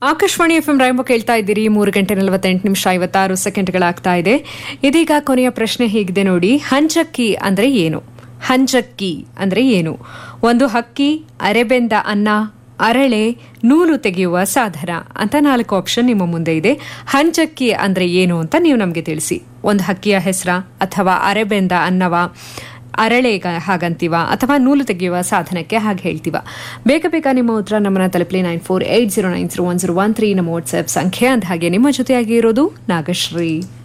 Akashvani F M ರಾಯಂಬ ಕೇಳ್ತಾ ಇದ್ದೀರಿ ಮೂರು ಗಂಟೆ ನಲವತ್ತೆಂಟು ನಿಮಿಷ ಐವತ್ತಾರು ಸೆಕೆಂಡ್ಗಳಾಗ್ತಾ ಇದೆ ಇದೀಗ ಕೊನೆಯ ಪ್ರಶ್ನೆ ಹೇಗಿದೆ ನೋಡಿ ಹಂಚಕ್ಕಿ ಅಂದ್ರೆ ಏನು ಹಂಚಕ್ಕಿ ಅಂದ್ರೆ ಏನು ಒಂದು ಹಕ್ಕಿ ಅರೆಬೆಂದ ಅನ್ನ ಅರಳೆ ನೂಲು ತೆಗೆಯುವ ಸಾಧನ ಅಂತ ನಾಲ್ಕು ಆಪ್ಷನ್ ನಿಮ್ಮ ಮುಂದೆ ಇದೆ ಹಂಚಕ್ಕಿ ಅಂದ್ರೆ ಏನು ಅಂತ ನೀವು ನಮಗೆ ತಿಳಿಸಿ ಒಂದು ಹಕ್ಕಿಯ ಹೆಸರ ಅಥವಾ ಅರೆಬೆಂದ ಅನ್ನವ ಅರಳೆ ಹಾಗಂತೀವ ಅಥವಾ ನೂಲು ತೆಗೆಯುವ ಸಾಧನಕ್ಕೆ ಹಾಗೆ ಹೇಳ್ತೀವ ಬೇಗ ಬೇಗ ನಿಮ್ಮ ಉತ್ತರ ನಮ್ಮನ್ನ ತಲುಪಲಿ nine four eight zero nine zero one zero one three ನಮ್ಮ ವಾಟ್ಸ್ಆಪ್ ಸಂಖ್ಯೆ ಅಂದ ಹಾಗೆ ನಿಮ್ಮ ಜೊತೆಯಾಗಿ ಇರೋದು ನಾಗಶ್ರೀ